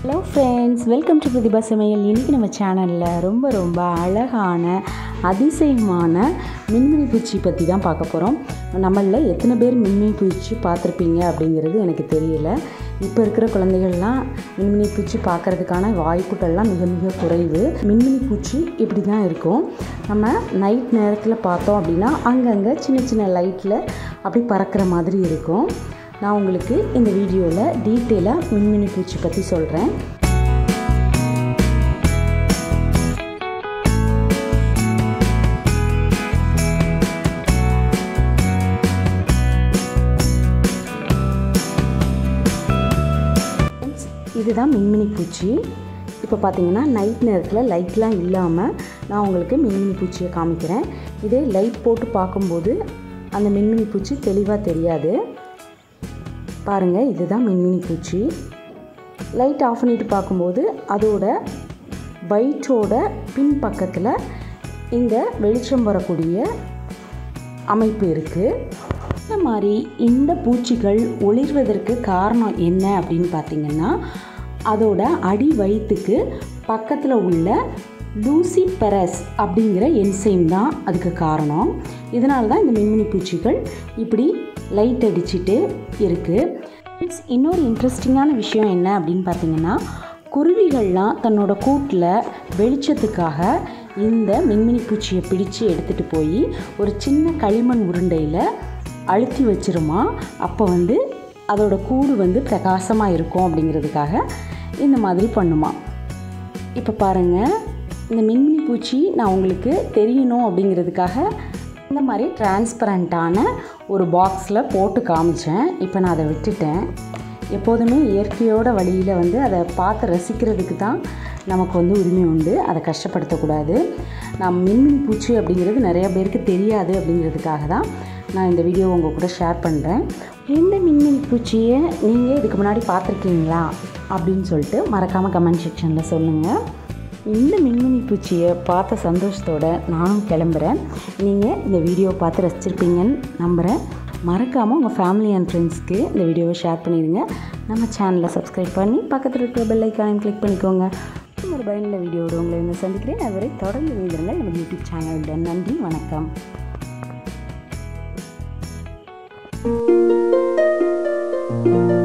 hello friends welcome to Prathibha சமையல் இன்றைக்கி நம்ம சேனலில் ரொம்ப ரொம்ப அழகான அதிசயமான மின்மினி பூச்சி பற்றி தான் பார்க்க போகிறோம் நம்மளில் எத்தனை பேர் மின்மினி பூச்சி பார்த்துருப்பீங்க அப்படிங்கிறது எனக்கு தெரியல இப்போ இருக்கிற குழந்தைகள்லாம் மின்மினி பூச்சி பார்க்குறதுக்கான வாய்ப்புகள்லாம் மிக மிக குறைவு மின்மினி பூச்சி இப்படி தான் இருக்கும் நம்ம நைட் நேரத்தில் பார்த்தோம் அப்படின்னா அங்கங்கே சின்ன சின்ன லைட்டில் அப்படி பறக்கிற மாதிரி இருக்கும் நான் உங்களுக்கு இந்த வீடியோவில் டீட்டெயிலாக மின்மினி பூச்சி பற்றி சொல்கிறேன் இதுதான் மின்மினி பூச்சி இப்போ பார்த்தீங்கன்னா நைட் நேரத்தில் லைட்லாம் இல்லாமல் நான் உங்களுக்கு மின்மினி பூச்சியை காமிக்கிறேன் இதே லைட் போட்டு பார்க்கும்போது அந்த மின்மினி பூச்சி தெளிவாக தெரியாது பாருங்கள் இதுதான் மின்மினி பூச்சி லைட் ஆஃப் பண்ணிட்டு பார்க்கும்போது அதோட பைட்டோட பின் பக்கத்தில் இந்த வெளிச்சம் வரக்கூடிய அமைப்பு இருக்குது இந்த மாதிரி இந்த பூச்சிகள் ஒளிர்வதற்கு காரணம் என்ன அப்படின்னு பார்த்தீங்கன்னா அதோட அடி வயிற்றுக்கு பக்கத்தில் உள்ள லூசி பெரஸ் அப்படிங்கிற என்சைம் தான் அதுக்கு காரணம் இதனால தான் இந்த மின்மினி பூச்சிகள் இப்படி லைட் அடிச்சுட்டு இருக்குது இன்னொரு இன்ட்ரெஸ்டிங்கான விஷயம் என்ன அப்படின்னு பார்த்தீங்கன்னா குருவிகள்லாம் தன்னோட கூட்டில் வெளிச்சத்துக்காக இந்த மின்மினி பூச்சியை பிடிச்சு எடுத்துகிட்டு போய் ஒரு சின்ன களிமண் உருண்டையில் அழுத்தி வச்சிருமா அப்போ வந்து அதோட கூடு வந்து பிரகாசமாக இருக்கும் அப்படிங்கிறதுக்காக இந்த மாதிரி பண்ணுமா இப்போ பாருங்கள் இந்த மின்மினி பூச்சி நான் உங்களுக்கு தெரியணும் அப்படிங்கிறதுக்காக இந்த மாதிரி டிரான்ஸ்பரண்ட்டான ஒரு பாக்ஸில் போட்டு காமிச்சேன் இப்போ நான் அதை விட்டுட்டேன் எப்போதுமே இயற்கையோட வழியில் வந்து அதை பார்த்து ரசிக்கிறதுக்கு தான் நமக்கு வந்து உரிமை உண்டு அதை கஷ்டப்படுத்தக்கூடாது நான் மின்மினி பூச்சி அப்படிங்கிறது நிறைய பேருக்கு தெரியாது அப்படிங்கிறதுக்காக தான் நான் இந்த வீடியோ உங்கள் கூட ஷேர் பண்ணுறேன் இந்த மின்மினி பூச்சியை நீங்கள் இதுக்கு முன்னாடி பார்த்துருக்கீங்களா அப்படின்னு சொல்லிட்டு மறக்காமல் கமெண்ட் செக்ஷனில் சொல்லுங்கள் இந்த மின்மினி பூச்சியை பார்த்த சந்தோஷத்தோடு நானும் கிளம்புறேன் நீங்கள் இந்த வீடியோவை பார்த்து ரசிச்சிருப்பீங்கன்னு நம்புகிறேன் மறக்காமல் உங்கள் ஃபேமிலி அண்ட் ஃப்ரெண்ட்ஸ்க்கு இந்த வீடியோவை ஷேர் பண்ணிடுங்க நம்ம சேனலை சப்ஸ்கிரைப் பண்ணி பக்கத்தில் இருக்கிற பெல் ஐக்கானையும் கிளிக் பண்ணிக்கோங்க ஒரு பயனுள்ள வீடியோவோடு உங்களை வந்து சந்திக்கிறேன் அதுவரை தொடர்ந்து இணைந்திருங்கள் நம்ம யூடியூப் சேனலுடன் நன்றி வணக்கம் thank you